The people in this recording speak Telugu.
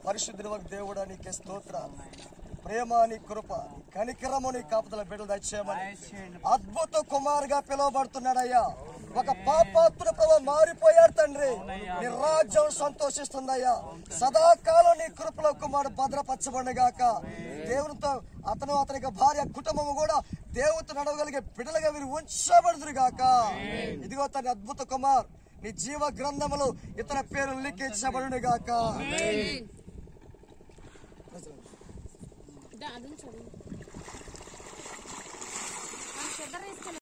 పరిశుద్ధుని దేవుడా నీకే స్తోత్ర ప్రేమ నీ కృప కనికరము నీ కాపుదల బిడ్డలు దయచేయమని అద్భుత కుమారుగా పిలువబడుతున్నాడయ్యా ఒక పాపాత్రుడు ప్రభు మారిపోయాడు తండ్రి నీ రాజ్యం సంతోషిస్తుందయ్యా సదాకాలం నీ కృపలో కుమారుడు భద్రపరచబడి గాక దేవునితో అతను అతని యొక్క భార్య కుటుంబము కూడా దేవునితో నడవగలిగే బిడ్డలుగా వీరు ఉంచబడుదురు గాక ఇదిగో తన అద్భుత కుమార్ నీ జీవ గ్రంథములు ఇతర పేరు లిఖించబడును గాక అదని చదువు